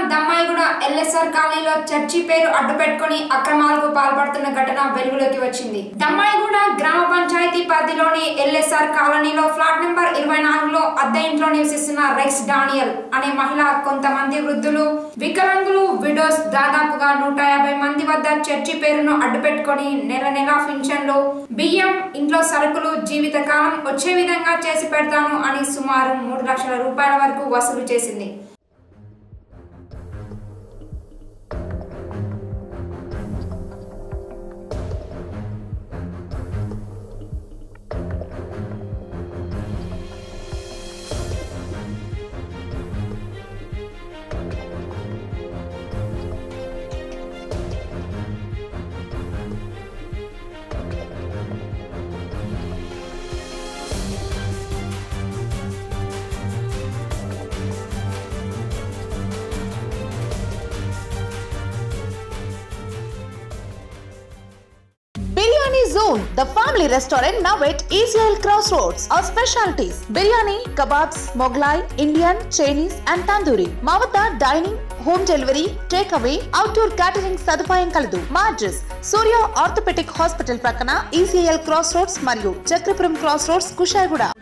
Dammaiguda LSR కాలనీలో church పేరు అడ్డు పెట్టుకుని అక్రమాలకు పాల్పడుతున్న ఘటన వెలుగులోకి వచ్చింది దమ్మాయిగూడ గ్రామ పంచాయతీ పరిధిలోని ఎల్ఎస్ఆర్ కాలనీలో ఫ్లాట్ నెంబర్ ఇరవై నాలుగులో అద్దె ఇంట్లో నివసిస్తున్న రెక్స్ డానియల్ అనే మహిళ కొంతమంది వృద్ధులు వికలాంగులు విడోస్ దాదాపుగా నూట యాభై మంది వద్ద చర్చి పేరును అడ్డు పెట్టుకుని నెల నెల పింఛన్లు బియ్యం ఇంట్లో సరుకులు జీవితకాలం వచ్చే విధంగా చేసి పెడతాను అని సుమారు మూడు లక్షల రూపాయల వరకు వసూలు చేసింది Biryani Zone, the family restaurant now at ECL Crossroads. Our specialties biryani, kebabs, Moglai, Indian, Chinese, and tandoori. మా వద్ద dining home delivery take away outdoor catering సదుపాయం కలదు మా అడ్రస్ సూర్య ఆర్థోపెటిక్ హాస్పిటల్ ప్రక్కన ఈసీఎల్ క్రాస్ రోడ్స్ మరియు Chakrapuram cross roads Kushaiguda